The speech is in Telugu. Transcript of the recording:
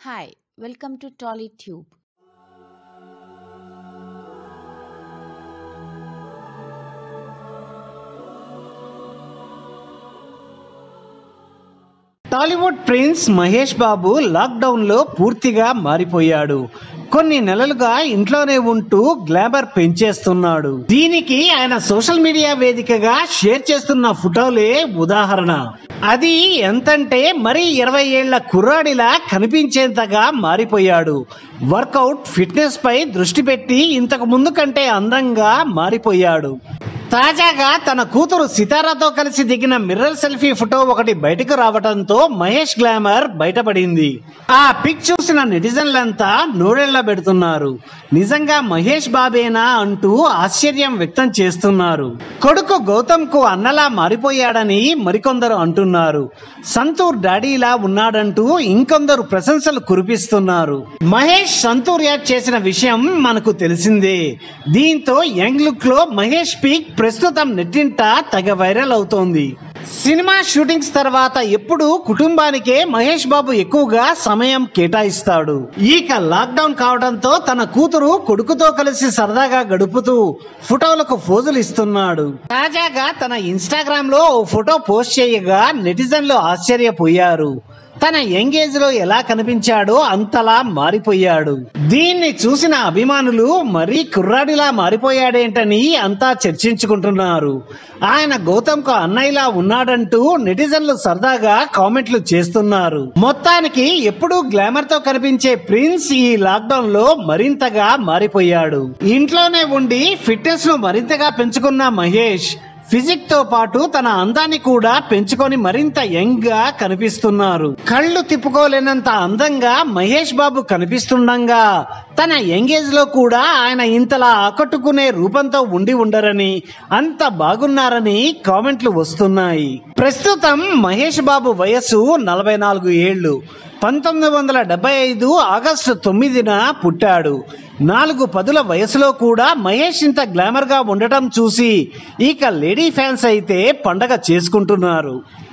Hi, welcome to TollyTube. Tollywood prince Mahesh Babu lockdown లో పూర్తిగా మారిపోయాడు కొన్ని నెలలుగా ఇంట్లోనే ఉంటూ గ్లామర్ పెంచేస్తున్నాడు దీనికి ఆయన సోషల్ మీడియా వేదికగా షేర్ చేస్తున్న ఫోటోలే ఉదాహరణ అది ఎంతంటే మరి ఇరవై ఏళ్ల కుర్రాడిలా కనిపించేంతగా మారిపోయాడు వర్కౌట్ ఫిట్నెస్ పై దృష్టి పెట్టి ఇంతకు ముందు కంటే అందంగా మారిపోయాడు తాజాగా తన కూతురు సితారాతో కలిసి దిగిన మిర్రర్ సెల్ఫీ ఫోటో ఒకటి బయటకు రావడంతో మహేష్ గ్లామర్ బయటపడింది ఆ పిక్ చూసిన నెటిజన్లంతా నూరెళ్ల పెడుతున్నారు నిజంగా మహేష్ బాబేనా అంటూ ఆశ్చర్యం వ్యక్తం చేస్తున్నారు కొడుకు గౌతమ్ కు అన్నలా మారిపోయాడని మరికొందరు అంటున్నారు సంతూర్ డాడీలా ఉన్నాడంటూ ఇంకొందరు ప్రశంసలు కురిపిస్తున్నారు మహేష్ సంతూర్ యాడ్ చేసిన విషయం మనకు తెలిసిందే దీంతో యంగ్ లుక్ లో మహేష్ పీక్ ప్రస్తుతం నెట్టింట తెగ వైరల్ అవుతోంది సినిమా షూటింగ్స్ తర్వాత ఎప్పుడు కుటుంబానికే మహేష్ బాబు ఎక్కువగా సమయం కేటాయిస్తాడు ఇక లాక్డౌన్ కావడంతో తన కూతురు కొడుకుతో కలిసి సరదాగా గడుపుతూ ఫోటోలకు పోజులు ఇస్తున్నాడు తాజాగా తన ఇన్స్టాగ్రామ్ లో ఓ ఫోటో పోస్ట్ చేయగా నెటిజన్లు ఆశ్చర్యపోయారు తన యంగేజ్ లో ఎలా కనిపించాడో అంతలా మారిపోయాడు దీన్ని చూసిన అభిమానులు మరీ కుర్రాడిలా మారిపోయాడేంటని అంతా చర్చించుకుంటున్నారు ఆయన గౌతమ్ కు అన్నయ్యలా ఉన్నాడంటూ నెటిజన్లు సరదాగా కామెంట్లు చేస్తున్నారు మొత్తానికి ఎప్పుడూ గ్లామర్ తో కనిపించే ప్రిన్స్ ఈ లాక్డౌన్ లో మరింతగా మారిపోయాడు ఇంట్లోనే ఉండి ఫిట్నెస్ ను మరింతగా పెంచుకున్న మహేష్ ఫిజిక్ తో పాటు తన అందాన్ని కూడా పెంచుకొని మరింత యంగ్ గా కనిపిస్తున్నారు కళ్ళు తిప్పుకోలేనంత అందంగా మహేష్ బాబు కనిపిస్తుండగా తన యంగేజ్ లో కూడా ఆయన ఇంతలా ఆకట్టుకునే రూపంతో ఉండి ఉండరని అంత బాగున్నారని కామెంట్లు వస్తున్నాయి ప్రస్తుతం మహేష్ బాబు వయస్సు నలభై నాలుగు ఏళ్లు పంతొమ్మిది వందల డెబ్బై ఐదు ఆగస్టు తొమ్మిదిన పుట్టాడు నాలుగు పదుల వయసులో కూడా మహేష్ ఇంత గ్లామర్ గా ఉండటం చూసి ఇక లేడీ ఫ్యాన్స్ అయితే పండగ చేసుకుంటున్నారు